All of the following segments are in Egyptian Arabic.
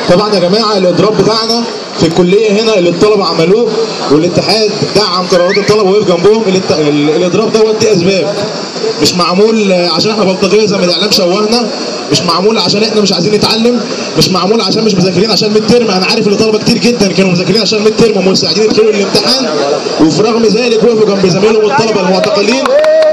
طبعا يا جماعه الاضراب بتاعنا في الكليه هنا اللي الطلبه عملوه والاتحاد دعم قرارات الطلبه ووقف جنبهم الات- ال- الاضراب دوت دي اسباب مش معمول آه، عشان احنا بلطجيه زي ما الاعلام شوهنا مش معمول عشان احنا مش عايزين نتعلم مش معمول عشان مش مذاكرين عشان ميد ترم انا عارف ان طلبه كتير جدا كانوا مذاكرين عشان ميد ترم ومستعدين يدخلوا الامتحان وفي رغم ذلك وقفوا جنب زمايلهم الطلبه المعتقلين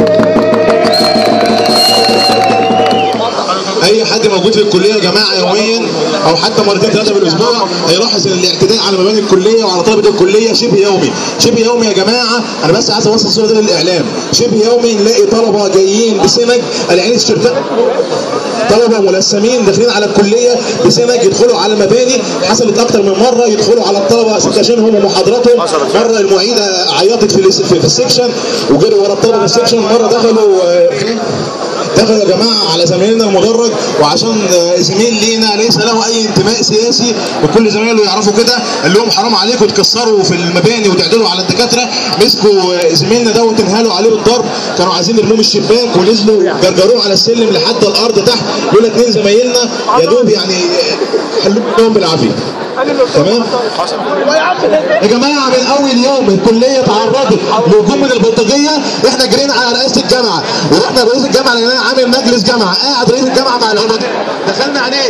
اي حد موجود في الكليه يا جماعه يوميا او حتى مرتين ثلاثه في الاسبوع هيلاحظ ان الاعتداء على مباني الكليه وعلى طلبه الكليه شبه يومي شبه يومي يا جماعه انا بس عايز اوصل الصوره دي للاعلام شبه يومي نلاقي طلبه جايين بسمج قلعين التيشيرتات طلبه ملثمين داخلين على الكليه بسمج يدخلوا على المباني حصلت اكتر من مره يدخلوا على الطلبه سكاشينهم ومحاضراتهم مره المعيده عيطت في الاس- في في السكشن وجروا ورا الطلبه في السكشن مره دخلوا آه، دخلوا يا جماعه على زمايلنا المدرج وعشان آه، زميل لينا ليس له اي انتماء سياسي وكل زمايله يعرفوا كده قال لهم حرام عليكم تكسروا في المباني وتعدلوا على الدكاتره مسكوا آه، زميلنا دوت انهالوا عليه بالضرب كانوا عايزين يرموه من الشباك ونزلوا جرجروه على السلم لحد الارض تحت دول اتنين زمايلنا يا دوب يعني آه، حلوهم لهم بالعافيه تمام يا جماعه من اول يوم الكليه تعرضت لهجوم من البلطجيه احنا جرينا على رئاسه الجامعه ورحنا رئيس الجامعه لقيناه عامل مجلس جامعه قاعد رئيس الجامعه مع العمداء دخلنا عليه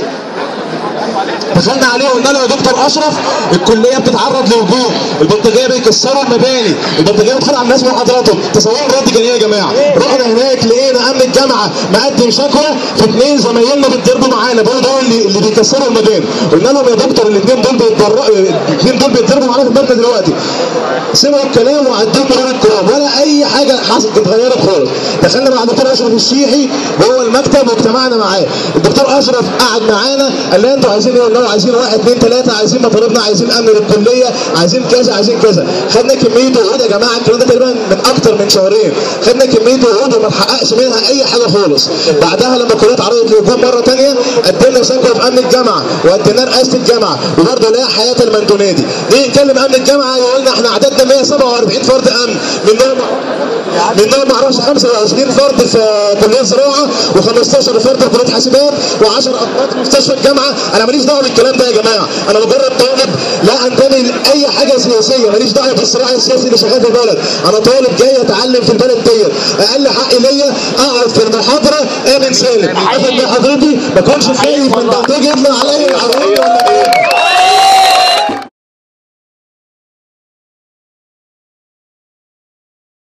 دخلنا عليه وقلنا له يا دكتور اشرف الكليه بتتعرض لهجوم البلطجيه بيكسروا المباني البلطجيه بتدخل على الناس محاضراتهم تصوروا الرد كان ايه يا جماعه رحنا هناك لقينا امن الجامعه مقدم شكوى في اثنين زمايلنا بيتضربوا معانا بيقولوا دول اللي, اللي بيكسروا المباني قلنا لهم يا دكتور الاثنين دول بيتضربوا الاثنين دول بيتضربوا معانا في المبنى دلوقتي سمعوا الكلام وعدوه مرور الكرام ولا اي حاجه حصلت اتغيرت خالص دخلنا مع الدكتور اشرف الشيحي جوه المكتب واجتمعنا معاه الدكتور اشرف قعد معانا قال لنا انتوا عايزين ايه قلنا له عايزين واحد اثنين ثلاثه عايزين مطالبنا عايزين امن للكليه عايزين كذا عايزين كذا خدنا كميه وعود يا جماعه الكلام ده تقريبا من اكتر من شهرين خدنا كميه وعود وما نحققش منها اي حاجه خالص بعدها لما الكليه اتعرضت للهجوم مره ثانيه قدمنا شكوى في امن الجامعه وقدمناه رئاسه الجامعه وبرضه لا حياه لمن تنادي نيجي نكلم امن الجامعه يقول لنا احنا عددنا 147 فرد امن منهم منهم ما اعرفش 25 فرد في كليه زراعه و15 فرد في كليه حاسبات و10 اطباء في مستشفى الجامعه انا ماليش دعوه بالكلام ده يا جماعه انا مجرد طالب لا انتمي لاي حاجه سياسيه ماليش دعوه بالصراع السياسي اللي شغال في البلد انا طالب جاي اتعلم في البلد ديت اقل حق ليا اقعد في المحاضره امن سالم اخد محاضرتي ما اكونش خايف من بلطجي يطلع عليا يعرفني ولا ايه